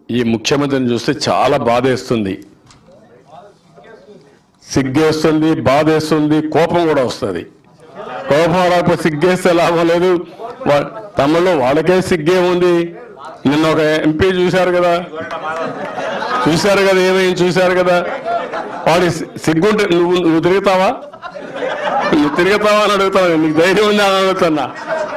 ఈ ముఖ్యమంత్రిని చూస్తే చాలా బాధేస్తుంది సిగ్గేస్తుంది బాధేస్తుంది కోపం కూడా వస్తుంది కోపం రాకపోతే సిగ్గేస్తే లాభం లేదు వా- తమలో వాళ్ళకే సిగ్గే ఉంది నిన్న ఒక ఎంపీ చూశారు కదా చూశారు కదా ఏమైంది చూశారు కదా వాడి సి- సిగ్గుంటే నువ్వు నువ్వు తిరుగుతావా నువ్వు తిరుగుతావా అని అడుగుతావు నీకు ధైర్యం ఉంది అని అడుగుతున్నా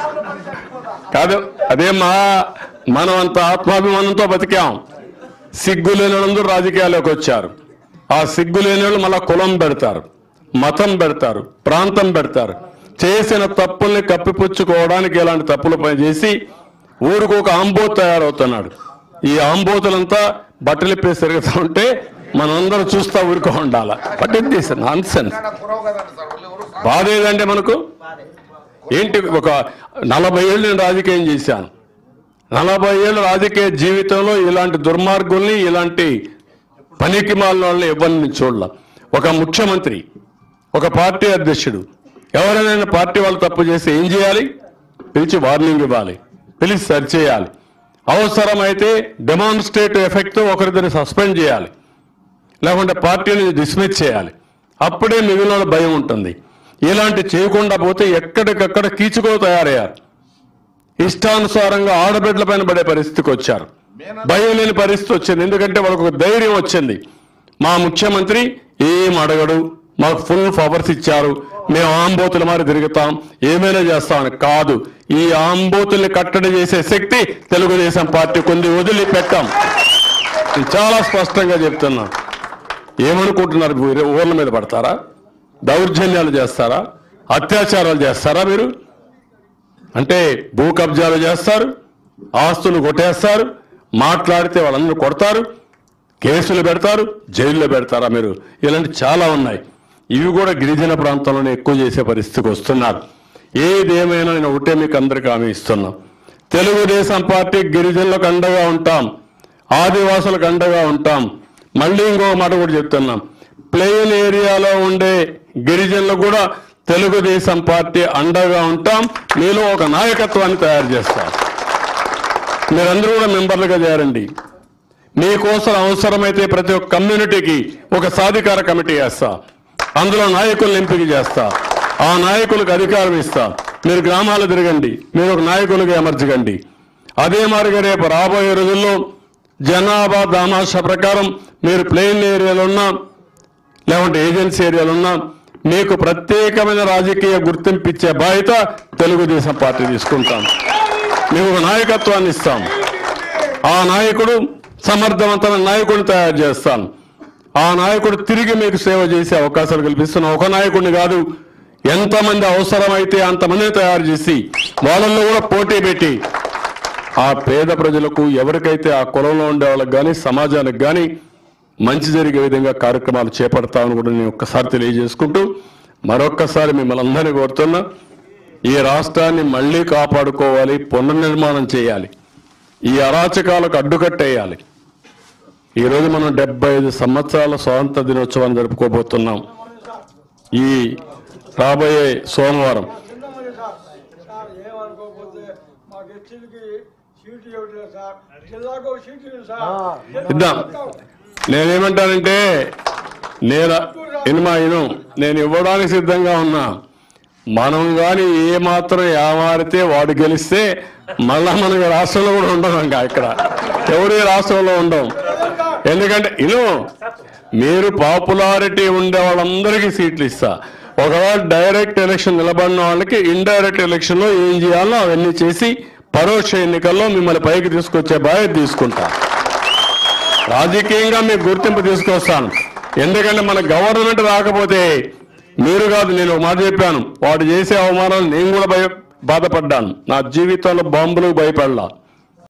కాదు అదే మా మనం అంత ఆత్మాభిమానంతో బతికాం సిగ్గు లేని వాళ్ళందరూ రాజకీయాల్లోకి వచ్చారు ఆ సిగ్గు లేని వాళ్ళు మళ్ళా కులం పెడతారు మతం పెడతారు ప్రాంతం పెడతారు చేసిన తప్పుల్ని కప్పిపుచ్చుకోవడానికి ఇలాంటి తప్పులు పని చేసి ఊరికి ఒక ఆంబోత్ తయారవుతున్నాడు ఈ ఆంబోతులంతా బట్టలు ఇప్పేసి తిరుగుతూ ఉంటే మనందరం చూస్తా ఊరుకో ఉండాల but it this nonsense బాధ ఏదంటే మనకు ఏంటి ఒక నలభై ఏళ్ళు నేను రాజకీయం చేశాను నలభై ఏళ్ళ రాజకీయ జీవితంలో ఇలాంటి దుర్మార్గుల్ని ఇలాంటి పనికి మాలిన వాళ్ళని ఎవరిని చూడాల ఒక ముఖ్యమంత్రి ఒక పార్టీ అధ్యక్షుడు ఎవరైనా పార్టీ వాళ్ళు తప్పు చేస్తే ఏం చేయాలి పిలిచి వార్నింగ్ ఇవ్వాలి పిలిచి సరి చేయాలి అవసరమైతే డెమాన్స్ట్రేటివ్ ఎఫెక్ట్తో ఒకరిద్దరిని సస్పెండ్ చేయాలి లేకుంటే పార్టీని డిస్మిస్ చేయాలి అప్పుడే మిగిలిన వాళ్ళ భయం ఉంటుంది ఇలాంటి చేయకుండా పోతే ఎక్కడికక్కడ కీచుకో తయారయ్యారు ఇష్టానుసారంగా ఆడబిడ్డల పైన పడే పరిస్థితికి వచ్చారు భయం లేని పరిస్థితి వచ్చింది ఎందుకంటే వాళ్ళకు ఒక ధైర్యం వచ్చింది మా ముఖ్యమంత్రి ఏం అడగడు మాకు ఫుల్ పవర్స్ ఇచ్చారు మేము ఆంబోతుల మారి తిరుగుతాం ఏమైనా చేస్తామని కాదు ఈ ఆంబోతుల్ని కట్టడి చేసే శక్తి తెలుగుదేశం పార్టీ కొన్ని వదిలిపెట్టాం నేను చాలా స్పష్టంగా చెప్తున్నా ఏమనుకుంటున్నారు మీరు ఊర్ల మీద పడతారా దౌర్జన్యాలు చేస్తారా అత్యాచారాలు చేస్తారా మీరు అంటే భూ కబ్జాలు చేస్తారు ఆస్తులు కొట్టేస్తారు మాట్లాడితే వాళ్ళందరూ కొడతారు కేసులు పెడతారు జైల్లో పెడతారా మీరు ఇలాంటి చాలా ఉన్నాయి ఇవి కూడా గిరిజన ప్రాంతంలోనే ఎక్కువ చేసే పరిస్థితికి వస్తున్నారు ఏదేమైనా నేను ఒకటే మీకు అందరికీ హామీ ఇస్తున్నా తెలుగుదేశం పార్టీ గిరిజనులకు అండగా ఉంటాం ఆదివాసులకు అండగా ఉంటాం మళ్ళీ ఇంకో మాట కూడా చెప్తున్నాం ప్లెయిన్ ఏరియాలో ఉండే గిరిజనులకు కూడా తెలుగుదేశం పార్టీ అండగా ఉంటాం మీలో ఒక నాయకత్వాన్ని తయారు చేస్తాం మీరందరూ కూడా మెంబర్లుగా చేరండి మీకోసం అవసరమైతే ప్రతి ఒక్క కమ్యూనిటీకి ఒక సాధికార కమిటీ వేస్తా అందులో నాయకులను ఎంపిక చేస్తా ఆ నాయకులకు అధికారం ఇస్తా మీరు గ్రామాలు తిరగండి మీరు ఒక నాయకులుగా ఎమర్చగండి అదే మాదిరిగా రేపు రాబోయే రోజుల్లో జనాభా దామాష ప్రకారం మీరు ప్లెయిన్ ఏరియాలో ఉన్నా లేకుంటే ఏజెన్సీ ఏరియాలో ఉన్నా మీకు ప్రత్యేకమైన రాజకీయ గుర్తింపు ఇచ్చే బాధ్యత తెలుగుదేశం పార్టీ తీసుకుంటాం మేము ఒక నాయకత్వాన్ని ఇస్తాం ఆ నాయకుడు సమర్థవంతమైన నాయకుడిని తయారు చేస్తాను ఆ నాయకుడు తిరిగి మీకు సేవ చేసే అవకాశాలు కల్పిస్తున్నాం ఒక నాయకుడిని కాదు ఎంతమంది అవసరమైతే అంతమందిని తయారు చేసి వాళ్ళల్లో కూడా పోటీ పెట్టి ఆ పేద ప్రజలకు ఎవరికైతే ఆ కులంలో ఉండే వాళ్ళకి కానీ సమాజానికి కానీ మంచి జరిగే విధంగా కార్యక్రమాలు చేపడతామని కూడా నేను ఒక్కసారి తెలియజేసుకుంటూ మరొక్కసారి మిమ్మల్ని అందరినీ కోరుతున్నా ఈ రాష్ట్రాన్ని మళ్ళీ కాపాడుకోవాలి పునర్నిర్మాణం చేయాలి ఈ అరాచకాలకు అడ్డుకట్టేయాలి ఈరోజు మనం డెబ్బై ఐదు సంవత్సరాల స్వాతంత్ర దినోత్సవాన్ని జరుపుకోబోతున్నాం ఈ రాబోయే సోమవారం చిన్నమని సార్ సార్ ఏమనుకోకపోతే మాకు ఎస్టీలకి సీటు ఇవ్వట్లేదు సార్ జిల్లాకు ఒక సీటు ఇవ్వండి సార్ ఇద్దాం నేనేమంటానంటే నేను ఇనుమా ఇను నేను ఇవ్వడానికి సిద్ధంగా ఉన్నా మనం కానీ ఏ మాత్రం ఏమారితే వాడు గెలిస్తే మళ్ళా మనకి రాష్ట్రంలో కూడా ఉండదు ఇంకా ఇక్కడ ఎవరు ఈ రాష్ట్రంలో ఉండం ఎందుకంటే ఇను మీరు పాపులారిటీ ఉండే వాళ్ళందరికీ సీట్లు ఇస్తా ఒకవేళ డైరెక్ట్ ఎలక్షన్ నిలబడిన వాళ్ళకి ఇండైరెక్ట్ ఎలక్షన్ లో ఏం చేయాలో అవన్నీ చేసి పరోక్ష ఎన్నికల్లో మిమ్మల్ని పైకి తీసుకొచ్చే బాధ్యత తీసుకుంటా రాజకీయంగా మీకు గుర్తింపు తీసుకొస్తాను ఎందుకంటే మన గవర్నమెంట్ రాకపోతే మీరు కాదు నేను ఒక మాట చెప్పాను వాడు చేసే అవమానాలు నేను కూడా భయ బాధపడ్డాను నా జీవితంలో బాంబులకు భయపడలా